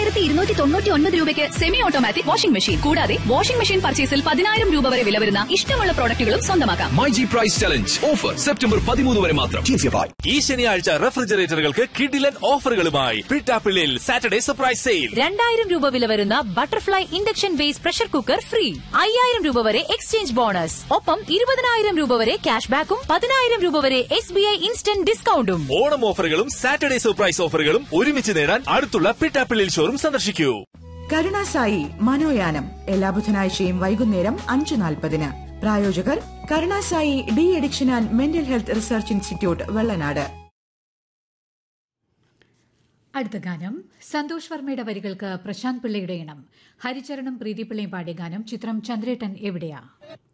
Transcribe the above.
ആയിരത്തി ഇരുന്നൂറ്റി തൊണ്ണൂറ്റി ഒൻപത് രൂപയ്ക്ക് സെമി ഓട്ടോമാറ്റിക് വാഷിംഗ് മെഷീൻ കൂടാതെ വാഷിംഗ് മെഷീൻ പർച്ചേസിൽ പതിനായിരം രൂപ വരെ വില വരുന്ന ഇഷ്ടമുള്ള പ്രോഡക്റ്റുകളും സ്വന്തമാക്കാം my G prize challenge offer September പതിമൂന്ന് വരെ മാത്രം ഈ ശനിയാഴ്ച റെഫ്രിജറേറ്ററുകൾക്ക് കിഡിലൻ ഓഫറുകളുമായി പിട്ടാപ്പിള്ളിൽ സാറ്റർഡേ സർപ്രൈസ് സെയിൽ രണ്ടായിരം രൂപ വില വരുന്ന butterfly induction base pressure cooker free അയ്യായിരം രൂപ വരെ എക്സ്ചേഞ്ച് ബോണസ് ഒപ്പം ഇരുപതിനായിരം രൂപ വരെ ക്യാഷ് ബാക്കും പതിനായിരം രൂപ വരെ എസ് ബി ഐ ഇൻസ്റ്റന്റ് ഡിസ്കൗണ്ടും ഓണം ഓഫറുകളും സാറ്റർഡേ സർപ്രൈസ് ഓഫറുകളും ഒരുമിച്ച് നേടാൻ അടുത്തുള്ള പിട്ടാപ്പിള്ളിൽ ഷോറും സന്ദർശിക്കൂ കരുണാസായി മനോയാനം എല്ലാ ബുധനാഴ്ചയും വൈകുന്നേരം അഞ്ച് നാൽപ്പതിന് പ്രായോജകർ Karunasai de addiction and mental health research institute Vellanad അടുത്ത ഗാനം സന്തോഷ് വർമ്മയുടെ വരികൾക്ക് പ്രശാന്ത് പിള്ളയുടെ ഇണം ഹരിചരണം പ്രീതിപിള്ളയും പാടിയ ഗാനം ചിത്രം ചന്ദ്രേട്ടൻ എവിടെയാ